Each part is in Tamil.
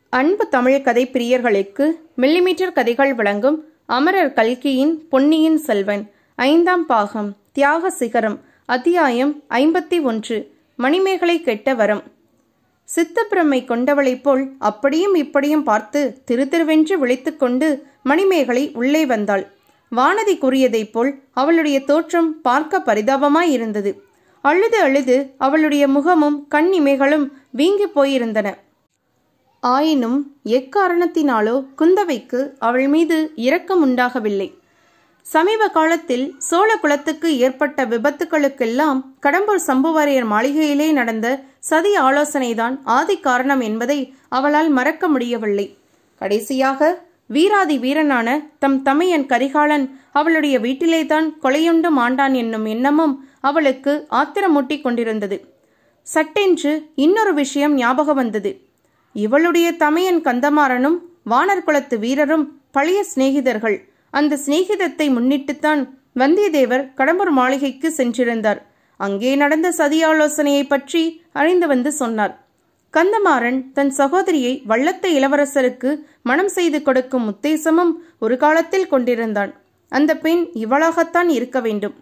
அன்பு தமிழ் கதை பிரியர்களுக்கு மில்லிமீட்டர் கதைகள் வழங்கும் அமரர் கல்கியின் பொன்னியின் செல்வன் ஐந்தாம் பாகம் தியாக சிகரம் அத்தியாயம் ஐம்பத்தி ஒன்று மணிமேகலை கெட்ட வரம் சித்தப்பிரமை கொண்டவளைப் போல் அப்படியும் இப்படியும் பார்த்து திரு திருவென்று விழித்துக்கொண்டு மணிமேகலை உள்ளே வந்தாள் வானதி கூறியதைப் போல் அவளுடைய தோற்றம் பார்க்க பரிதாபமாயிருந்தது அழுது அழுது அவளுடைய முகமும் கண் இமைகளும் வீங்கி போயிருந்தன ஆயினும் எக்காரணத்தினாலோ குந்தவைக்கு அவள் மீது இரக்கம் உண்டாகவில்லை சமீப காலத்தில் சோழ குலத்துக்கு ஏற்பட்ட விபத்துகளுக்கெல்லாம் கடம்பூர் சம்புவரையர் மாளிகையிலே நடந்த சதி ஆலோசனைதான் ஆதி காரணம் என்பதை அவளால் மறக்க முடியவில்லை கடைசியாக வீராதி வீரனான தம் தமையன் கரிகாலன் அவளுடைய வீட்டிலேதான் கொலையுண்டு மாண்டான் என்னும் எண்ணமும் அவளுக்கு ஆத்திரமூட்டி கொண்டிருந்தது சட்டென்று இன்னொரு விஷயம் ஞாபகம் வந்தது இவளுடைய தமையன் கந்தமாறனும் வானர் குலத்து வீரரும் பழைய சிநேகிதர்கள் அந்த சிநேகிதத்தை முன்னிட்டுத்தான் வந்தியத்தேவர் கடம்பூர் மாளிகைக்கு சென்றிருந்தார் அங்கே நடந்த சதி ஆலோசனையை பற்றி அறிந்து வந்து சொன்னார் கந்தமாறன் தன் சகோதரியை வள்ளத்த இளவரசருக்கு மனம் செய்து கொடுக்கும் உத்தேசமும் ஒரு காலத்தில் கொண்டிருந்தான் அந்த பெண் இவளாகத்தான் இருக்க வேண்டும்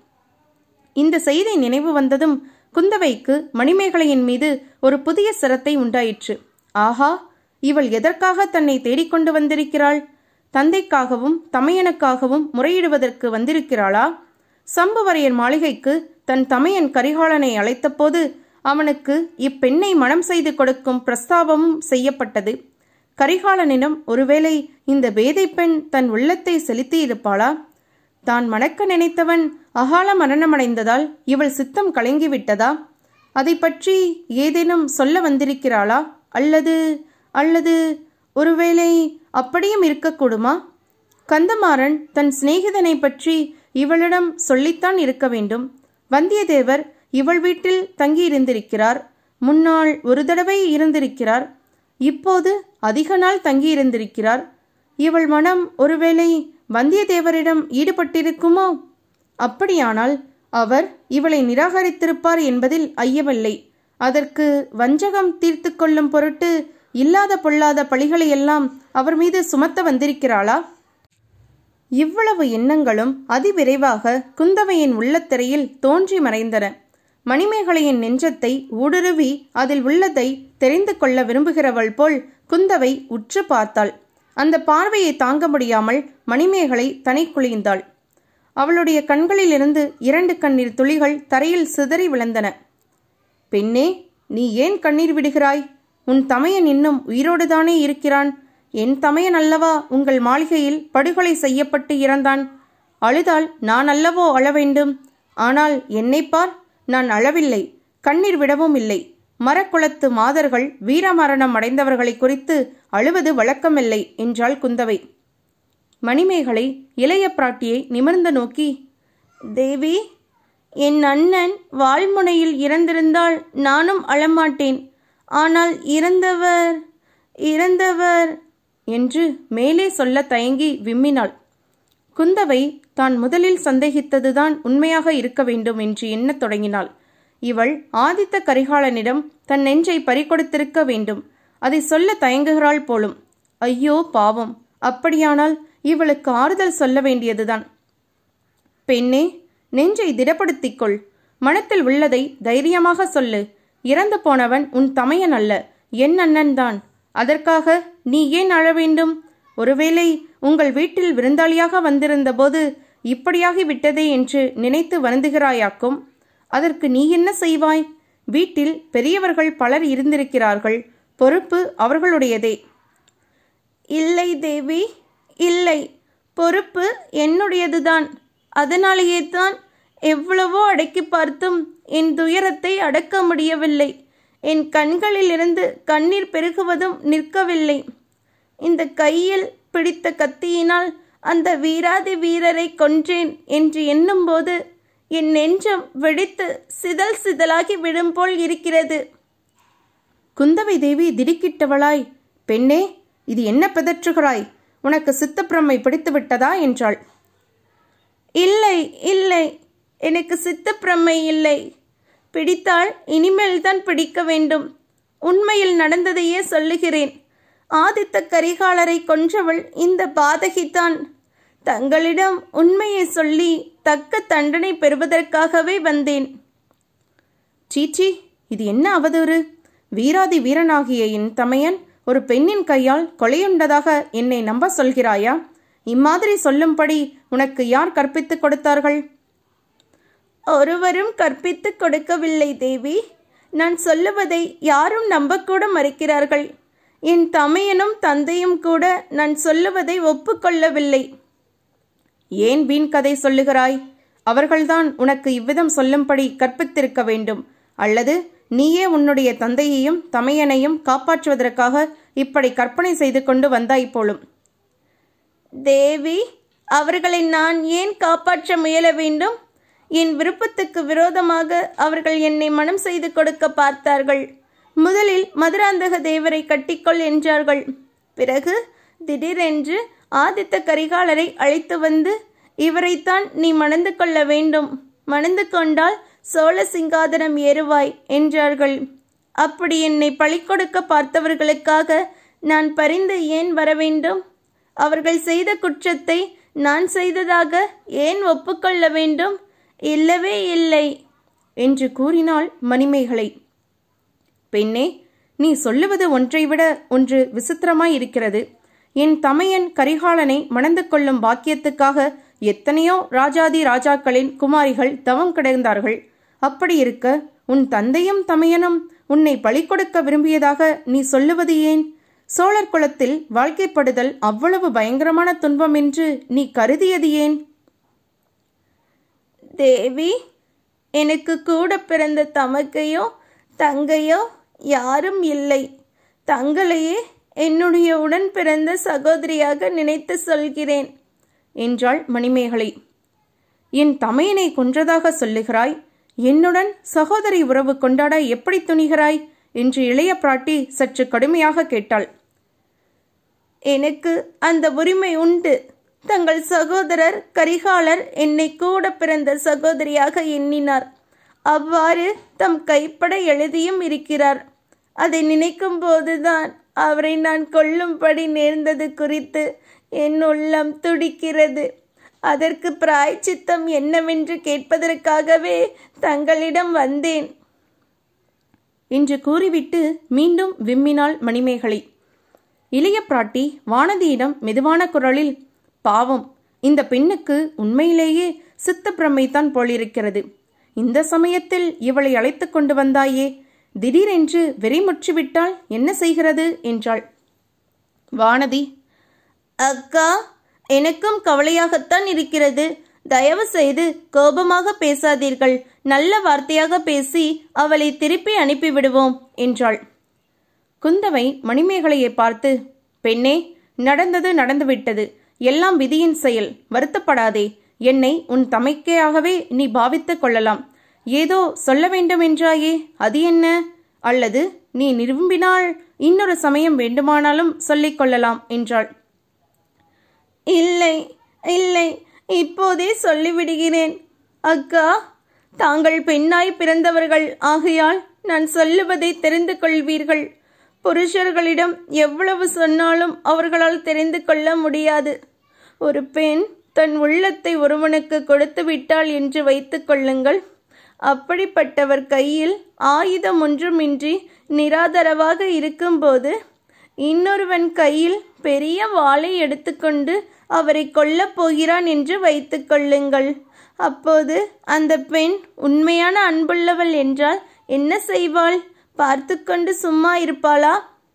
இந்த செய்தி நினைவு வந்ததும் குந்தவைக்கு மணிமேகலையின் மீது ஒரு புதிய சிரத்தை உண்டாயிற்று ஆஹா இவள் எதற்காக தன்னை தேடிக்கொண்டு வந்திருக்கிறாள் தந்தைக்காகவும் தமையனுக்காகவும் முறையிடுவதற்கு வந்திருக்கிறாளா சம்புவரையர் மாளிகைக்கு தன் தமையன் கரிகாலனை அழைத்தபோது அவனுக்கு இப்பெண்ணை மனம் செய்து கொடுக்கும் பிரஸ்தாபமும் செய்யப்பட்டது கரிகாலனிடம் ஒருவேளை இந்த பேதை பெண் தன் உள்ளத்தை செலுத்தியிருப்பாளா தான் மணக்க நினைத்தவன் அகால மரணமடைந்ததால் இவள் சித்தம் கலங்கிவிட்டதா அதை பற்றி ஏதேனும் சொல்ல வந்திருக்கிறாளா அல்லது அல்லது ஒருவேளை அப்படியும் இருக்கக்கூடுமா கந்தமாறன் தன் சிநேகிதனை பற்றி இவளிடம் சொல்லித்தான் இருக்க வேண்டும் வந்தியத்தேவர் இவள் வீட்டில் தங்கியிருந்திருக்கிறார் முன்னால் ஒரு தடவை இருந்திருக்கிறார் இப்போது அதிக நாள் தங்கியிருந்திருக்கிறார் இவள் மனம் ஒருவேளை வந்தியத்தேவரிடம் ஈடுபட்டிருக்குமோ அப்படியானால் அவர் இவளை நிராகரித்திருப்பார் என்பதில் ஐயமில்லை அதற்கு வஞ்சகம் தீர்த்து கொள்ளும் பொருட்டு இல்லாத பொல்லாத பழிகளையெல்லாம் அவர் மீது சுமத்த வந்திருக்கிறாளா இவ்வளவு எண்ணங்களும் அதிவிரைவாக குந்தவையின் உள்ளத்திரையில் தோன்றி மறைந்தன மணிமேகலையின் நெஞ்சத்தை ஊடுருவி அதில் உள்ளதை தெரிந்து கொள்ள விரும்புகிறவள் போல் குந்தவை உற்று பார்த்தாள் அந்த பார்வையை தாங்க முடியாமல் மணிமேகலை தனி குளிர்ந்தாள் அவளுடைய கண்களிலிருந்து இரண்டு கண்ணீர் துளிகள் தரையில் சிதறி விழுந்தன பெண்ணே நீ ஏன் கண்ணீர் விடுகிறாய் உன் தமையன் இன்னும் உயிரோடுதானே இருக்கிறான் என் தமையன் அல்லவா உங்கள் மாளிகையில் படுகொலை செய்யப்பட்டு இறந்தான் அழுதால் நான் அல்லவோ அழ வேண்டும் ஆனால் என்னை பார் நான் அழவில்லை கண்ணீர் விடவும் இல்லை மரக்குளத்து மாதர்கள் வீரமரணம் அடைந்தவர்களை குறித்து அழுவது வழக்கமில்லை என்றாள் குந்தவை மணிமேகலை இளைய பிராட்டியை நிமிர்ந்து நோக்கி தேவி என் அண்ணன் வாழ்முனையில் இறந்திருந்தால் நானும் அழமாட்டேன் ஆனால் இறந்தவர் இறந்தவர் என்று மேலே சொல்ல தயங்கி விம்மினாள் குந்தவை தான் முதலில் சந்தேகித்ததுதான் உண்மையாக இருக்க வேண்டும் என்று எண்ணத் தொடங்கினாள் இவள் ஆதித்த கரிகாலனிடம் தன் நெஞ்சை பறிகொடுத்திருக்க வேண்டும் அதை சொல்ல தயங்குகிறாள் போலும் ஐயோ பாவம் அப்படியானால் இவளுக்கு ஆறுதல் சொல்ல வேண்டியதுதான் பெண்ணே நெஞ்சை திடப்படுத்திக் கொள் மனத்தில் உள்ளதை தைரியமாக சொல்லு இறந்து போனவன் உன் தமையன் அல்ல என் அண்ணன்தான் அதற்காக நீ ஏன் அழ வேண்டும் ஒருவேளை உங்கள் வீட்டில் விருந்தாளியாக வந்திருந்தபோது இப்படியாகி விட்டதே என்று நினைத்து வருந்துகிறாயாக்கும் அதற்கு நீ என்ன செய்வாய் வீட்டில் பெரியவர்கள் பலர் இருந்திருக்கிறார்கள் பொறுப்பு அவர்களுடையதே இல்லை தேவி இல்லை பொறுப்பு என்னுடையதுதான் அதனாலேயே தான் எவ்வளவோ அடக்கி பார்த்தும் என் துயரத்தை அடக்க முடியவில்லை என் கண்களிலிருந்து கண்ணீர் பெருகுவதும் நிற்கவில்லை இந்த கையில் பிடித்த கத்தியினால் அந்த வீராதி வீரரை கொன்றேன் என்று எண்ணும்போது என் நெஞ்சம் வெடித்து சிதல் சிதலாகி விடும் போல் இருக்கிறது குந்தவை தேவி திடுக்கிட்டவளாய் பெண்ணே இது என்ன பிதற்றுகிறாய் உனக்கு சித்தப்பிரமை பிடித்து விட்டதா என்றாள் இல்லை இல்லை எனக்கு சித்தப்பிரமை இல்லை பிடித்தால் இனிமேல் தான் பிடிக்க வேண்டும் உண்மையில் நடந்ததையே சொல்லுகிறேன் ஆதித்த கரிகாலரை கொன்றவள் இந்த பாதகிதான் தங்களிடம் உண்மையை சொல்லி தக்க தண்டனை பெறுவதற்காகவே வந்தேன் சீச்சி இது என்ன அவதூறு வீராதி வீரனாகிய என் தமையன் ஒரு பெண்ணின் கையால் கொலையுண்டதாக என்னை நம்ப சொல்கிறாயா இம்மாதிரி சொல்லும்படி உனக்கு யார் கற்பித்துக் கொடுத்தார்கள் ஒருவரும் கற்பித்துக் கொடுக்கவில்லை தேவி நான் சொல்லுவதை யாரும் நம்பக்கூட மறுக்கிறார்கள் என் தமையனும் தந்தையும் கூட நான் சொல்லுவதை ஒப்புக்கொள்ளவில்லை ஏன் வீண் கதை சொல்லுகிறாய் அவர்கள்தான் உனக்கு இவ்விதம் சொல்லும்படி கற்பித்திருக்க வேண்டும் அல்லது நீயே உன்னுடைய தந்தையையும் தமையனையும் காப்பாற்றுவதற்காக இப்படி கற்பனை செய்து கொண்டு வந்தாய் போலும் தேவி அவர்களை நான் ஏன் காப்பாற்ற முயல வேண்டும் என் விருப்பத்துக்கு விரோதமாக அவர்கள் என்னை மனம் செய்து கொடுக்க பார்த்தார்கள் முதலில் மதுராந்தக தேவரை கட்டிக்கொள் என்றார்கள் பிறகு திடீரென்று ஆதித்த கரிகாலரை அழைத்து வந்து இவரைத்தான் நீ மணந்து கொள்ள வேண்டும் மணந்து கொண்டால் சோழ சிங்காதனம் ஏறுவாய் என்றார்கள் அப்படி என்னை பழிக்கொடுக்க பார்த்தவர்களுக்காக நான் பரிந்து ஏன் வர வேண்டும் அவர்கள் செய்த குற்றத்தை நான் செய்ததாக ஏன் ஒப்புக்கொள்ள வேண்டும் இல்லவே இல்லை என்று கூறினாள் மணிமேகலை பெண்ணே நீ சொல்லுவது ஒன்றை விட ஒன்று விசித்திரமாய் இருக்கிறது என் தமையன் கரிகாலனை மணந்து கொள்ளும் பாக்கியத்துக்காக எத்தனையோ ராஜாதி ராஜாக்களின் குமாரிகள் தவம் கிடந்தார்கள் அப்படி இருக்க உன் தந்தையும் தமையனும் உன்னை பலி கொடுக்க விரும்பியதாக நீ சொல்லுவது ஏன் சோழர் குலத்தில் வாழ்க்கைப்படுதல் அவ்வளவு பயங்கரமான துன்பம் என்று நீ கருதியது ஏன் தேவி எனக்கு கூட பிறந்த தமக்கையோ தங்கையோ யாரும் இல்லை தங்களையே என்னுடைய உடன் பிறந்த சகோதரியாக நினைத்து சொல்கிறேன் என்றாள் மணிமேகலை என் தமையனை கொன்றதாக சொல்லுகிறாய் என்னுடன் சகோதரி உறவு கொண்டாட எப்படி துணிகிறாய் என்று இளைய பிராட்டி சற்று கடுமையாக கேட்டாள் எனக்கு அந்த உரிமை உண்டு தங்கள் சகோதரர் கரிகாலர் என்னை கூட பிறந்த சகோதரியாக எண்ணினார் அவ்வாறு தம் கைப்பட எழுதியும் இருக்கிறார் அதை நினைக்கும் போதுதான் அவரை நான் கொல்லும்படி நேர்ந்தது குறித்து என் உள்ளம் துடிக்கிறது அதற்கு பிராய்ச்சித்தம் என்னவென்று கேட்பதற்காகவே தங்களிடம் வந்தேன் என்று கூறிவிட்டு மீண்டும் விம்மினாள் மணிமேகலை இளைய பிராட்டி வானதியிடம் மெதுவான குரலில் பாவம் இந்த பெண்ணுக்கு உண்மையிலேயே சித்த பிரமைத்தான் போலிருக்கிறது இந்த சமயத்தில் இவளை அழைத்து கொண்டு வந்தாயே திடீரென்று வெறிமுற்றிவிட்டால் என்ன செய்கிறது என்றாள் வானதி அக்கா எனக்கும் கவலையாகத்தான் இருக்கிறது தயவு செய்து கோபமாக பேசாதீர்கள் நல்ல வார்த்தையாக பேசி அவளை திருப்பி அனுப்பிவிடுவோம் என்றாள் குந்தவை மணிமேகலையை பார்த்து பெண்ணே நடந்தது நடந்துவிட்டது எல்லாம் விதியின் செயல் வருத்தப்படாதே என்னை உன் தமைக்கையாகவே நீ பாவித்துக் கொள்ளலாம் ஏதோ சொல்ல வேண்டும் என்றாயே அது என்ன அல்லது நீ விரும்பினால் இன்னொரு சமயம் வேண்டுமானாலும் சொல்லிக் கொள்ளலாம் என்றாள் இல்லை இல்லை இப்போதே சொல்லிவிடுகிறேன் அக்கா தாங்கள் பெண்ணாய் பிறந்தவர்கள் ஆகையால் நான் சொல்லுவதை தெரிந்து கொள்வீர்கள் புருஷர்களிடம் எவ்வளவு சொன்னாலும் அவர்களால் தெரிந்து கொள்ள முடியாது ஒரு பெண் தன் உள்ளத்தை ஒருவனுக்கு கொடுத்து விட்டாள் என்று வைத்துக் கொள்ளுங்கள் அப்படிப்பட்டவர் கையில் ஆயுதம் ஒன்றுமின்றி நிராதரவாக இருக்கும்போது இன்னொருவன் கையில் பெரிய வாளை எடுத்துக்கொண்டு அவரை கொல்லப் போகிறான் என்று வைத்துக் கொள்ளுங்கள் அப்போது அந்த பெண் உண்மையான அன்புள்ளவள் என்றால் என்ன செய்வாள் பார்த்து கொண்டு சும்மா இருப்பாளா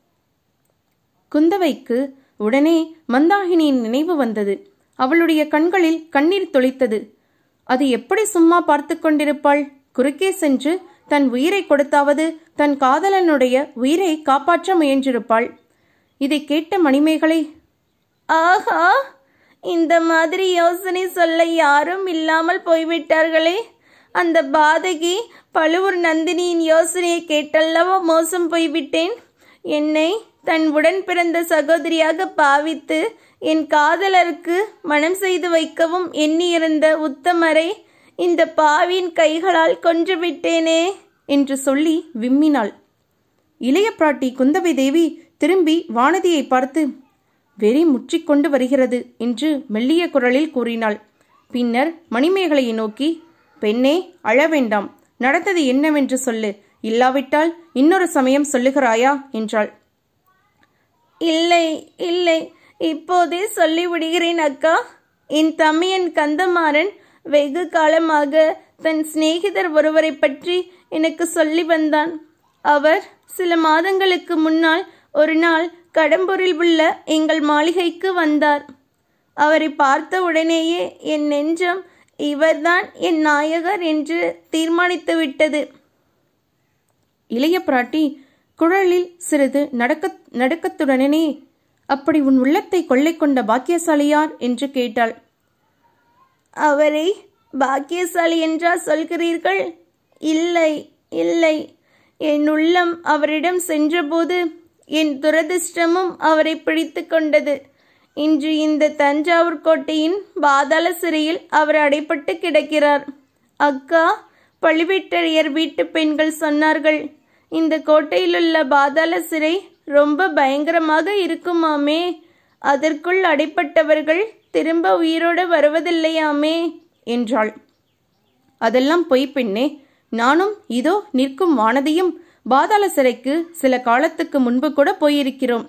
குந்தவைக்கு உடனே மந்தாகினியின் நினைவு வந்தது அவளுடைய கண்களில் கண்ணீர் தொளித்தது அது எப்படி சும்மா பார்த்து கொண்டிருப்பாள் குறுக்கே சென்று தன் உயிரை கொடுத்தாவது தன் காதலனுடைய உயிரை காப்பாற்ற முயன்றிருப்பாள் இதை கேட்ட மணிமேகலை ஆஹா இந்த மாதிரி யோசனை சொல்ல யாரும் இல்லாமல் போய்விட்டார்களே அந்த பாதகி பழுவூர் நந்தினியின் யோசனையை கேட்டல்லவோ மோசம் போய்விட்டேன் என்னை தன் உடன் பிறந்த சகோதரியாக பாவித்து என் காதலருக்கு மனம் செய்து வைக்கவும் எண்ணியிருந்த உத்தமரை இந்த பாவியின் கைகளால் கொன்றுவிட்டேனே என்று சொல்லி விம்மினாள் இளைய பிராட்டி குந்தவை தேவி திரும்பி வானதியை பார்த்து வெறி முற்றிக்கொண்டு வருகிறது என்று மெல்லிய குரலில் கூறினாள் பின்னர் மணிமேகலையை நோக்கி பெண்ணே அழ வேண்டாம் நடந்தது என்னவென்று சொல்லு இல்லாவிட்டால் இன்னொரு சமயம் சொல்லுகிறாயா என்றாள் இல்லை இல்லை இப்போதே சொல்லிவிடுகிறேன் அக்கா என் தமையன் கந்தமாறன் வெகு காலமாக தன் சிநேகிதர் ஒருவரை பற்றி எனக்கு சொல்லி வந்தான் அவர் சில மாதங்களுக்கு முன்னால் ஒரு நாள் கடம்பூரில் உள்ள எங்கள் மாளிகைக்கு வந்தார் அவரை பார்த்த உடனேயே என் நெஞ்சம் இவர்தான் என் நாயகர் என்று தீர்மானித்து விட்டது இளைய பிராட்டி குழலில் சிறிது நடக்க நடுக்கத்துடனே அப்படி உன் உள்ளத்தை கொள்ளை கொண்ட பாக்கியசாலியார் என்று கேட்டாள் அவரை பாக்கியசாலி என்றா சொல்கிறீர்கள் இல்லை இல்லை என் உள்ளம் அவரிடம் சென்றபோது என் துரதிர்ஷ்டமும் அவரை பிடித்து கொண்டது இன்று இந்த தஞ்சாவூர் கோட்டையின் பாதாள சிறையில் அவர் அடைப்பட்டு கிடக்கிறார் அக்கா பழுவேட்டரையர் வீட்டு பெண்கள் சொன்னார்கள் இந்த கோட்டையிலுள்ள பாதாள சிறை ரொம்ப பயங்கரமாக இருக்குமாமே அதற்குள் அடைப்பட்டவர்கள் திரும்ப உயிரோடு வருவதில்லையாமே என்றாள் அதெல்லாம் பொய் பெண்ணே நானும் இதோ நிற்கும் வானதியும் பாதாள சிறைக்கு சில காலத்துக்கு முன்பு கூட போயிருக்கிறோம்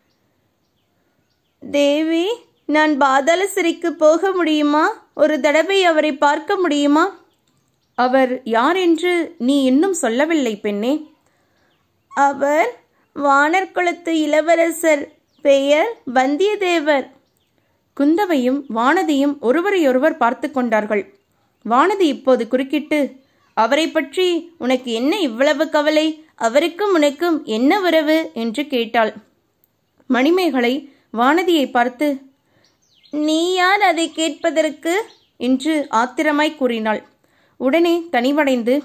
தேவி நான் பாதாள சிறைக்கு போக முடியுமா ஒரு தடவை அவரை பார்க்க முடியுமா அவர் யார் என்று நீ இன்னும் சொல்லவில்லை பெண்ணே அவர் வானர்குலத்து இளவரசர் பெயர் வந்தியத்தேவர் குந்தவையும் வானதியும் ஒருவரையொருவர் பார்த்து கொண்டார்கள் வானதி இப்போது குறுக்கிட்டு அவரை பற்றி உனக்கு என்ன இவ்வளவு கவலை அவருக்கும் உனக்கும் என்ன உறவு என்று கேட்டாள் மணிமேகலை வானதியை பார்த்து நீ யார் அதை கேட்பதற்கு என்று ஆத்திரமாய் கூறினாள் உடனே தனிவடைந்து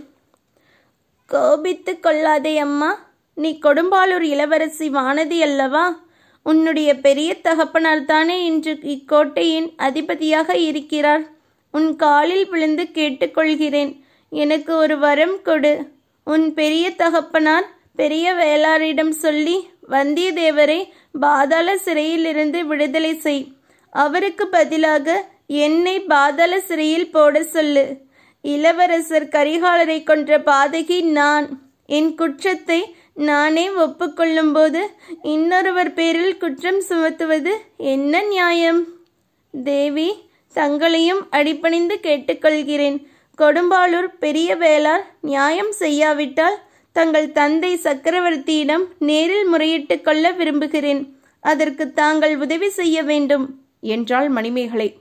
கோபித்து கொள்ளாதே அம்மா நீ கொடும்பாளூர் இளவரசி வானதி அல்லவா உன்னுடைய பெரிய தகப்பனார் தானே இன்று இக்கோட்டையின் அதிபதியாக இருக்கிறார் உன் காலில் விழுந்து கேட்டுக்கொள்கிறேன் எனக்கு ஒரு வரம் கொடு உன் பெரிய தகப்பனார் பெரிய வேளாரிடம் சொல்லி வந்தியத்தேவரை பாதாள சிறையிலிருந்து விடுதலை செய் அவருக்கு பதிலாக என்னை பாதாள சிறையில் போட சொல்லு இளவரசர் கரிகாலரை கொன்ற பாதகி நான் என் குற்றத்தை நானே ஒப்புக்கொள்ளும்போது இன்னொருவர் பேரில் குற்றம் சுமத்துவது என்ன நியாயம் தேவி தங்களையும் அடிபணிந்து கேட்டுக்கொள்கிறேன் கொடும்பாளூர் பெரிய வேளார் நியாயம் செய்யாவிட்டால் தங்கள் தந்தை சக்கரவர்த்தியிடம் நேரில் முறையிட்டு கொள்ள விரும்புகிறேன் அதற்கு தாங்கள் உதவி செய்ய வேண்டும் என்றாள் மணிமேகலை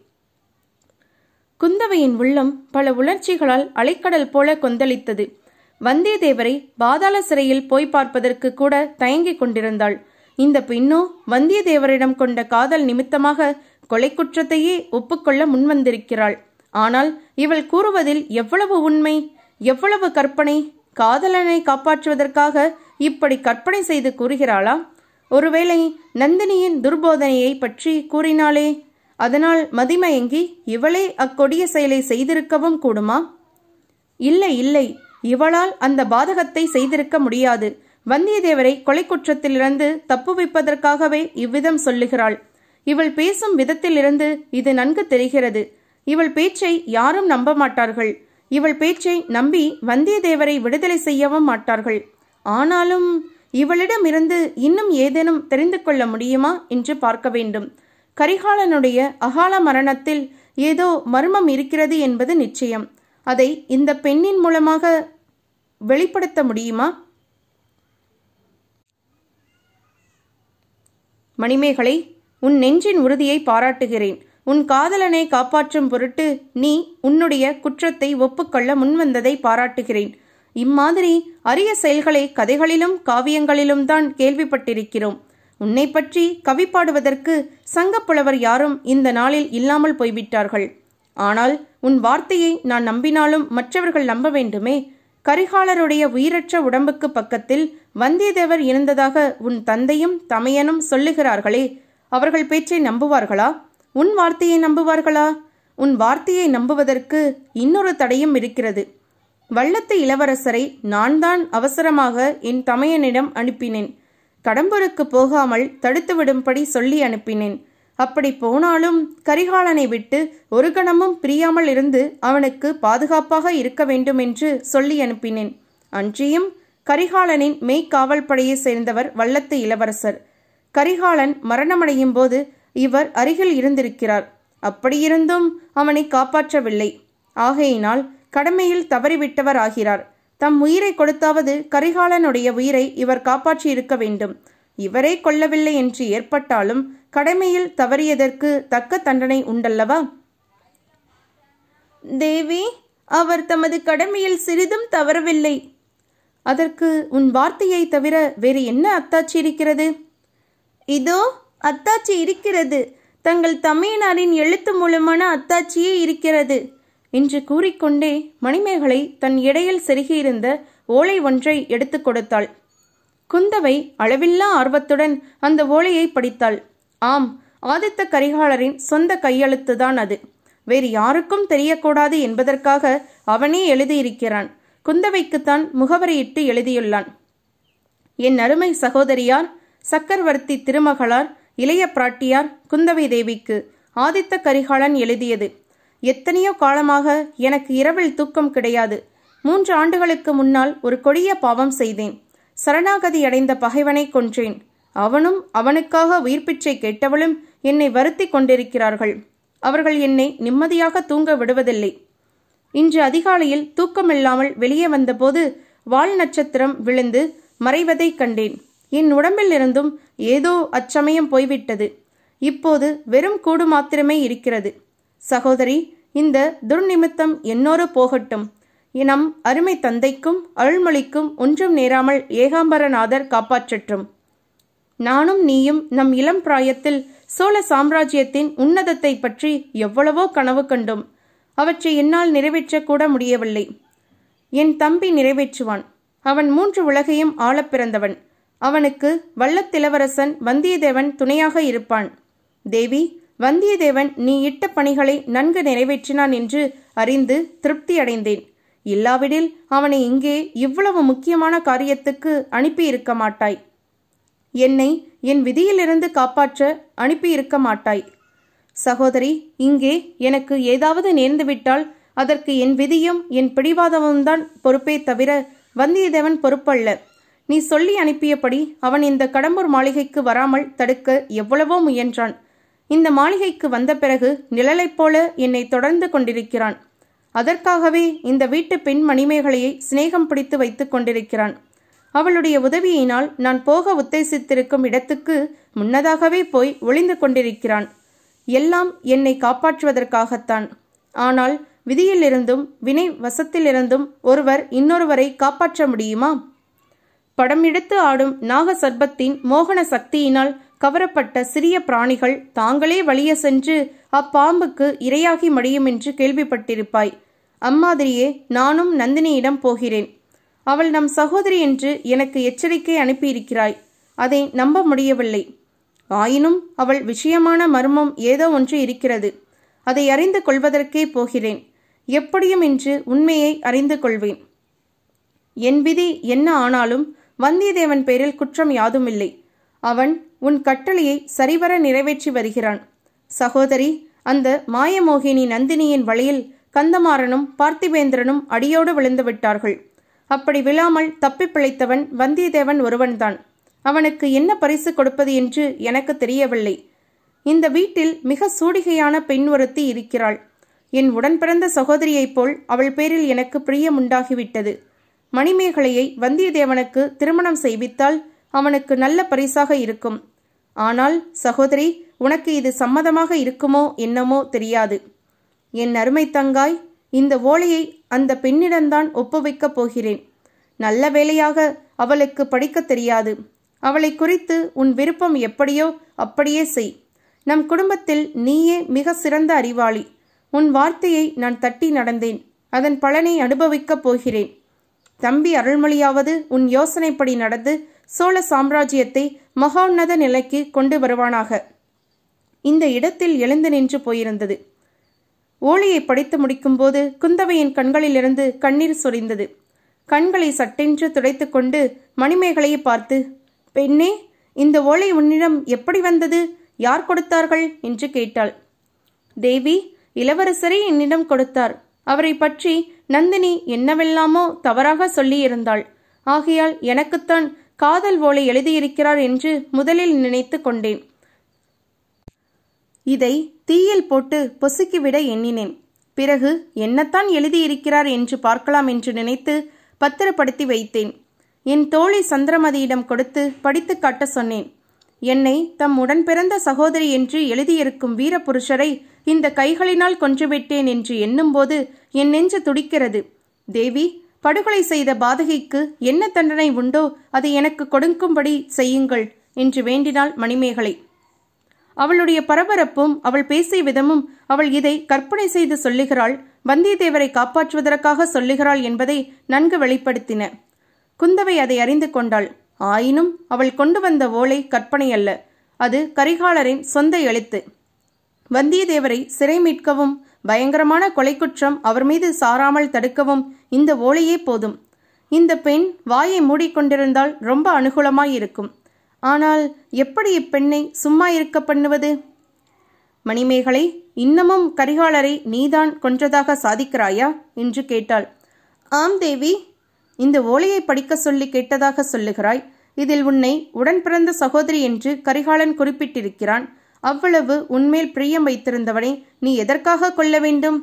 குந்தவையின் உள்ளம் பல உணர்ச்சிகளால் அலைக்கடல் போல கொந்தளித்தது வந்தியத்தேவரை பாதாள சிறையில் போய் பார்ப்பதற்கு கூட தயங்கிக் கொண்டிருந்தாள் இந்த பெண்ணோ வந்தியத்தேவரிடம் கொண்ட காதல் நிமித்தமாக கொலை குற்றத்தையே ஒப்புக்கொள்ள முன்வந்திருக்கிறாள் ஆனால் இவள் கூறுவதில் எவ்வளவு உண்மை எவ்வளவு கற்பனை காதலனை காப்பாற்றுவதற்காக இப்படி கற்பனை செய்து கூறுகிறாளா ஒருவேளை நந்தினியின் துர்போதனையை பற்றி கூறினாளே அதனால் மதிமயங்கி இவளே அக்கொடிய செயலை செய்திருக்கவும் கூடுமா இல்லை இல்லை இவளால் அந்த பாதகத்தை செய்திருக்க முடியாது வந்தியத்தேவரை கொலை குற்றத்திலிருந்து தப்புவிப்பதற்காகவே இவ்விதம் சொல்லுகிறாள் இவள் பேசும் விதத்திலிருந்து இது நன்கு தெரிகிறது இவள் பேச்சை யாரும் நம்ப மாட்டார்கள் இவள் பேச்சை நம்பி வந்தியத்தேவரை விடுதலை செய்யவும் மாட்டார்கள் ஆனாலும் இவளிடமிருந்து இன்னும் ஏதேனும் தெரிந்து கொள்ள முடியுமா என்று பார்க்க வேண்டும் கரிகாலனுடைய அகால மரணத்தில் ஏதோ மர்மம் இருக்கிறது என்பது நிச்சயம் அதை இந்த பெண்ணின் மூலமாக வெளிப்படுத்த முடியுமா மணிமேகலை உன் நெஞ்சின் உறுதியை பாராட்டுகிறேன் உன் காதலனை காப்பாற்றும் பொருட்டு நீ உன்னுடைய குற்றத்தை ஒப்புக்கொள்ள முன்வந்ததை பாராட்டுகிறேன் இம்மாதிரி அரிய செயல்களை கதைகளிலும் காவியங்களிலும் தான் கேள்விப்பட்டிருக்கிறோம் உன்னை பற்றி கவி பாடுவதற்கு சங்கப்புலவர் யாரும் இந்த நாளில் இல்லாமல் போய்விட்டார்கள் ஆனால் உன் வார்த்தையை நான் நம்பினாலும் மற்றவர்கள் நம்ப வேண்டுமே கரிகாலருடைய உயிரற்ற உடம்புக்கு பக்கத்தில் வந்தியத்தேவர் இருந்ததாக உன் தந்தையும் தமையனும் சொல்லுகிறார்களே அவர்கள் பேச்சை நம்புவார்களா உன் வார்த்தையை நம்புவார்களா உன் வார்த்தையை நம்புவதற்கு இன்னொரு தடையும் இருக்கிறது வள்ளத்து இளவரசரை நான் தான் அவசரமாக என் தமையனிடம் அனுப்பினேன் கடம்பூருக்கு போகாமல் தடுத்துவிடும்படி சொல்லி அனுப்பினேன் அப்படி போனாலும் கரிகாலனை விட்டு ஒரு கணமும் பிரியாமல் இருந்து அவனுக்கு பாதுகாப்பாக இருக்க வேண்டும் என்று சொல்லி அனுப்பினேன் அன்றியும் கரிகாலனின் மெய்க்காவல் படையை சேர்ந்தவர் வல்லத்து இளவரசர் கரிகாலன் மரணமடையும் போது இவர் அருகில் இருந்திருக்கிறார் அப்படியிருந்தும் அவனை காப்பாற்றவில்லை ஆகையினால் கடமையில் தவறிவிட்டவர் ஆகிறார் தம் உயிரை கொடுத்தாவது கரிகாலனுடைய உயிரை இவர் காப்பாற்றியிருக்க வேண்டும் இவரே கொல்லவில்லை என்று ஏற்பட்டாலும் கடமையில் தவறியதற்கு தக்க தண்டனை உண்டல்லவா தேவி அவர் தமது கடமையில் சிறிதும் தவறவில்லை அதற்கு உன் வார்த்தையை தவிர வேறு என்ன அத்தாட்சி இருக்கிறது இதோ அத்தாட்சி இருக்கிறது தங்கள் தமையனாரின் எழுத்து மூலமான அத்தாட்சியே இருக்கிறது என்று கூறிக்கொண்டே மணிமேகலை தன் இடையில் செருகியிருந்த ஓலை ஒன்றை எடுத்துக் கொடுத்தாள் குந்தவை அளவில்லா ஆர்வத்துடன் அந்த ஓலையை படித்தாள் ஆம் ஆதித்த கரிகாலரின் சொந்த கையெழுத்துதான் அது வேறு யாருக்கும் தெரியக்கூடாது என்பதற்காக அவனே எழுதியிருக்கிறான் குந்தவைக்குத்தான் முகவரியிட்டு எழுதியுள்ளான் என் அருமை சகோதரியார் சக்கரவர்த்தி திருமகளார் இளைய பிராட்டியார் குந்தவை தேவிக்கு ஆதித்த கரிகாலன் எழுதியது எத்தனையோ காலமாக எனக்கு இரவில் தூக்கம் கிடையாது மூன்று ஆண்டுகளுக்கு முன்னால் ஒரு கொடிய பாவம் செய்தேன் சரணாகதி அடைந்த பகைவனை கொன்றேன் அவனும் அவனுக்காக உயிர்ப்பிச்சை கேட்டவளும் என்னை வருத்தி கொண்டிருக்கிறார்கள் அவர்கள் என்னை நிம்மதியாக தூங்க விடுவதில்லை இன்று அதிகாலையில் தூக்கமில்லாமல் வெளியே வந்தபோது வால் நட்சத்திரம் விழுந்து மறைவதைக் கண்டேன் என் உடம்பில் இருந்தும் ஏதோ அச்சமயம் போய்விட்டது இப்போது வெறும் கூடு மாத்திரமே இருக்கிறது சகோதரி இந்த துர்நிமித்தம் என்னோரு போகட்டும் நம் அருமை தந்தைக்கும் அருள்மொழிக்கும் ஒன்றும் நேராமல் ஏகாம்பரநாதர் காப்பாற்றட்டும் நானும் நீயும் நம் இளம் பிராயத்தில் சோழ சாம்ராஜ்யத்தின் உன்னதத்தை பற்றி எவ்வளவோ கனவு கண்டோம் அவற்றை என்னால் நிறைவேற்றக்கூட முடியவில்லை என் தம்பி நிறைவேற்றுவான் அவன் மூன்று உலகையும் ஆளப் பிறந்தவன் அவனுக்கு வல்லத்திலவரசன் வந்தியத்தேவன் துணையாக இருப்பான் தேவி வந்தியத்தேவன் நீ இட்ட பணிகளை நன்கு நிறைவேற்றினான் என்று அறிந்து திருப்தி அடைந்தேன் இல்லாவிடில் அவனை இங்கே இவ்வளவு முக்கியமான காரியத்துக்கு அனுப்பியிருக்க மாட்டாய் என்னை என் விதியிலிருந்து காப்பாற்ற அனுப்பியிருக்க மாட்டாய் சகோதரி இங்கே எனக்கு ஏதாவது நேர்ந்துவிட்டால் அதற்கு என் விதியும் என் பிடிவாதமும் தான் பொறுப்பே தவிர வந்தியத்தேவன் பொறுப்பல்ல நீ சொல்லி அனுப்பியபடி அவன் இந்த கடம்பூர் மாளிகைக்கு வராமல் தடுக்க எவ்வளவோ முயன்றான் இந்த மாளிகைக்கு வந்த பிறகு நிழலைப் போல என்னை தொடர்ந்து கொண்டிருக்கிறான் அதற்காகவே இந்த வீட்டு பெண் மணிமேகலையை சிநேகம் பிடித்து வைத்துக் கொண்டிருக்கிறான் அவளுடைய உதவியினால் நான் போக உத்தேசித்திருக்கும் இடத்துக்கு முன்னதாகவே போய் ஒளிந்து கொண்டிருக்கிறான் எல்லாம் என்னை காப்பாற்றுவதற்காகத்தான் ஆனால் விதியிலிருந்தும் வினை வசத்திலிருந்தும் ஒருவர் இன்னொருவரை காப்பாற்ற முடியுமா படம் எடுத்து ஆடும் நாக சர்பத்தின் மோகன சக்தியினால் கவரப்பட்ட சிறிய பிராணிகள் தாங்களே வழிய சென்று அப்பாம்புக்கு இரையாகி மடியும் என்று கேள்விப்பட்டிருப்பாய் அம்மாதிரியே நானும் நந்தினியிடம் போகிறேன் அவள் நம் சகோதரி என்று எனக்கு எச்சரிக்கை அனுப்பியிருக்கிறாய் அதை நம்ப முடியவில்லை ஆயினும் அவள் விஷயமான மர்மம் ஏதோ ஒன்று இருக்கிறது அதை அறிந்து கொள்வதற்கே போகிறேன் எப்படியும் இன்று உண்மையை அறிந்து கொள்வேன் என் விதி என்ன ஆனாலும் வந்தியத்தேவன் பேரில் குற்றம் யாதுமில்லை அவன் உன் கட்டளையை சரிவர நிறைவேற்றி வருகிறான் சகோதரி அந்த மாயமோகினி நந்தினியின் வழியில் கந்தமாறனும் பார்த்திபேந்திரனும் அடியோடு விழுந்து விட்டார்கள் அப்படி விழாமல் தப்பி பிழைத்தவன் வந்தியத்தேவன் ஒருவன்தான் அவனுக்கு என்ன பரிசு கொடுப்பது என்று எனக்கு தெரியவில்லை இந்த வீட்டில் மிக சூடிகையான பெண் ஒருத்தி இருக்கிறாள் என் உடன் பிறந்த சகோதரியைப் போல் அவள் பேரில் எனக்கு பிரியமுண்டாகிவிட்டது மணிமேகலையை வந்தியத்தேவனுக்கு திருமணம் செய்வித்தால் அவனுக்கு நல்ல பரிசாக இருக்கும் ஆனால் சகோதரி உனக்கு இது சம்மதமாக இருக்குமோ என்னமோ தெரியாது என் அருமை தங்காய் இந்த ஓலையை அந்த பெண்ணிடம்தான் ஒப்புவிக்கப் போகிறேன் நல்ல வேளையாக அவளுக்கு படிக்கத் தெரியாது அவளை குறித்து உன் விருப்பம் எப்படியோ அப்படியே செய் நம் குடும்பத்தில் நீயே மிக சிறந்த அறிவாளி உன் வார்த்தையை நான் தட்டி நடந்தேன் அதன் பலனை அனுபவிக்கப் போகிறேன் தம்பி அருள்மொழியாவது உன் யோசனைப்படி நடந்து சோழ சாம்ராஜ்யத்தை மகோன்னத நிலைக்கு கொண்டு வருவானாக இந்த இடத்தில் எழுந்து நின்று போயிருந்தது ஓலையை படித்து முடிக்கும்போது குந்தவையின் கண்களிலிருந்து கண்ணீர் சொரிந்தது கண்களை சட்டென்று துடைத்துக்கொண்டு மணிமேகலையை பார்த்து பெண்ணே இந்த ஓலை உன்னிடம் எப்படி வந்தது யார் கொடுத்தார்கள் என்று கேட்டாள் தேவி இளவரசரே என்னிடம் கொடுத்தார் அவரை பற்றி நந்தினி என்னவெல்லாமோ தவறாக சொல்லியிருந்தாள் ஆகையால் எனக்குத்தான் காதல் ஓலை எழுதியிருக்கிறார் என்று முதலில் நினைத்து கொண்டேன் இதை தீயில் போட்டு பொசுக்கிவிட எண்ணினேன் பிறகு என்னத்தான் எழுதியிருக்கிறார் என்று பார்க்கலாம் என்று நினைத்து பத்திரப்படுத்தி வைத்தேன் என் தோழி சந்திரமதியிடம் கொடுத்து படித்து காட்ட சொன்னேன் என்னை தம் உடன் பிறந்த சகோதரி என்று எழுதியிருக்கும் வீரபுருஷரை இந்த கைகளினால் கொன்றுவிட்டேன் என்று எண்ணும்போது என் நெஞ்சு துடிக்கிறது தேவி படுகொலை செய்த பாதகிக்கு என்ன தண்டனை உண்டோ அதை எனக்கு கொடுக்கும்படி செய்யுங்கள் என்று வேண்டினாள் மணிமேகலை அவளுடைய பரபரப்பும் அவள் பேசிய விதமும் அவள் இதை கற்பனை செய்து சொல்லுகிறாள் வந்தியத்தேவரை காப்பாற்றுவதற்காக சொல்லுகிறாள் என்பதை நன்கு வெளிப்படுத்தின குந்தவை அதை அறிந்து கொண்டாள் ஆயினும் அவள் கொண்டு வந்த ஓலை கற்பனை அல்ல அது கரிகாலரின் சொந்த எழுத்து வந்தியத்தேவரை சிறை மீட்கவும் பயங்கரமான கொலைக்குற்றம் அவர் மீது சாராமல் தடுக்கவும் இந்த ஓலையே போதும் இந்த பெண் வாயை மூடிக்கொண்டிருந்தால் ரொம்ப அனுகூலமாயிருக்கும் ஆனால் எப்படி இப்பெண்ணை சும்மா இருக்க பண்ணுவது மணிமேகலை இன்னமும் கரிகாலரை நீதான் கொன்றதாக சாதிக்கிறாயா என்று கேட்டாள் ஆம் தேவி இந்த ஓலையை படிக்க சொல்லி கேட்டதாக சொல்லுகிறாய் இதில் உன்னை உடன் பிறந்த சகோதரி என்று கரிகாலன் குறிப்பிட்டிருக்கிறான் அவ்வளவு உன்மேல் பிரியம் வைத்திருந்தவனை நீ எதற்காக கொல்ல வேண்டும்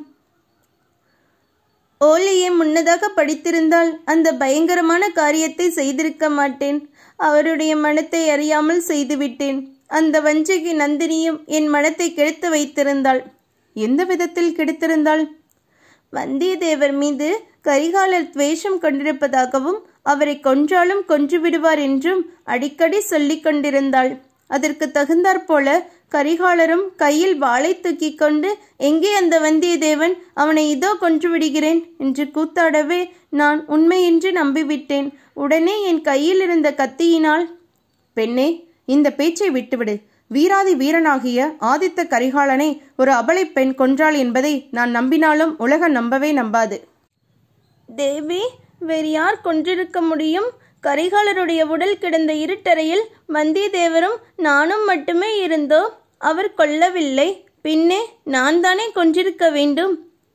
ஓலையை முன்னதாக படித்திருந்தால் அந்த பயங்கரமான காரியத்தை செய்திருக்க மாட்டேன் அவருடைய மனத்தை அறியாமல் செய்துவிட்டேன் அந்த வஞ்சகி நந்தினியும் என் மனத்தை கெடுத்து வைத்திருந்தாள் எந்த விதத்தில் கெடுத்திருந்தாள் வந்தியத்தேவர் மீது கரிகாலர் துவேஷம் கொண்டிருப்பதாகவும் அவரை கொன்றாலும் கொன்று விடுவார் என்றும் அடிக்கடி சொல்லிக் கொண்டிருந்தாள் அதற்கு தகுந்தாற்போல கரிகாலரும் கையில் வாளை தூக்கி கொண்டு எங்கே அந்த வந்தியத்தேவன் அவனை இதோ கொன்று விடுகிறேன் என்று கூத்தாடவே நான் உண்மையின்றி நம்பிவிட்டேன் உடனே என் கையில் இருந்த கத்தியினால் பெண்ணே இந்த பேச்சை விட்டுவிடு வீராதி வீரனாகிய ஆதித்த கரிகாலனை ஒரு அபலை பெண் கொன்றாள் என்பதை நான் நம்பினாலும் உலகம் நம்பவே நம்பாது தேவி வேறு யார் கொன்றிருக்க முடியும் கரிகாலருடைய உடல் கிடந்த இருட்டறையில் வந்தியத்தேவரும் நானும் மட்டுமே இருந்தோம் அவர் கொல்லவில்லை பின்னே நான் தானே கொன்றிருக்க வேண்டும்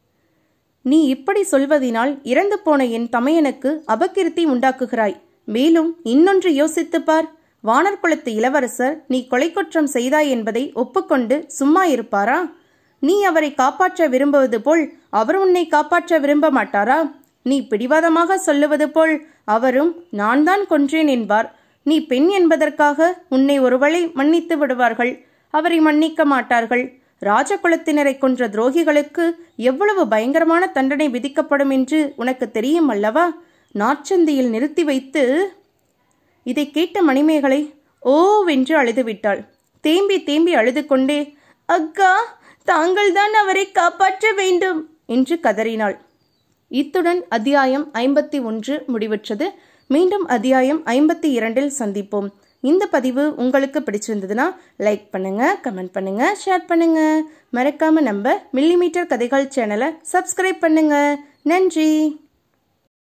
நீ இப்படி சொல்வதினால் இறந்து போன என் தமையனுக்கு அபகீர்த்தி உண்டாக்குகிறாய் மேலும் இன்னொன்று யோசித்துப் பார் வானர் குலத்து இளவரசர் நீ கொலைக்குற்றம் செய்தாய் என்பதை ஒப்புக்கொண்டு சும்மா இருப்பாரா நீ அவரை காப்பாற்ற விரும்புவது போல் அவர் உன்னை காப்பாற்ற விரும்ப மாட்டாரா நீ பிடிவாதமாக சொல்லுவது போல் அவரும் நான் தான் கொன்றேன் என்பார் நீ பெண் என்பதற்காக உன்னை ஒருவளை மன்னித்து விடுவார்கள் அவரை மன்னிக்க மாட்டார்கள் ராஜகுலத்தினரை கொன்ற துரோகிகளுக்கு எவ்வளவு பயங்கரமான தண்டனை விதிக்கப்படும் என்று உனக்கு தெரியும் அல்லவா நாற்சந்தியில் நிறுத்தி வைத்து இதை கேட்ட மணிமேகலை ஓவென்று அழுதுவிட்டாள் தேம்பி தேம்பி அழுது கொண்டே அக்கா தாங்கள்தான் அவரை காப்பாற்ற வேண்டும் என்று கதறினாள் இத்துடன் அத்தியாயம் ஐம்பத்தி ஒன்று முடிவுற்றது மீண்டும் அத்தியாயம் ஐம்பத்தி இரண்டில் சந்திப்போம் இந்த பதிவு உங்களுக்கு பிடிச்சிருந்ததுன்னா லைக் பண்ணுங்க கமெண்ட் பண்ணுங்க ஷேர் பண்ணுங்க மறக்காம நம்ம மில்லிமீட்டர் கதைகள் சேனலை சப்ஸ்கிரைப் பண்ணுங்க நன்றி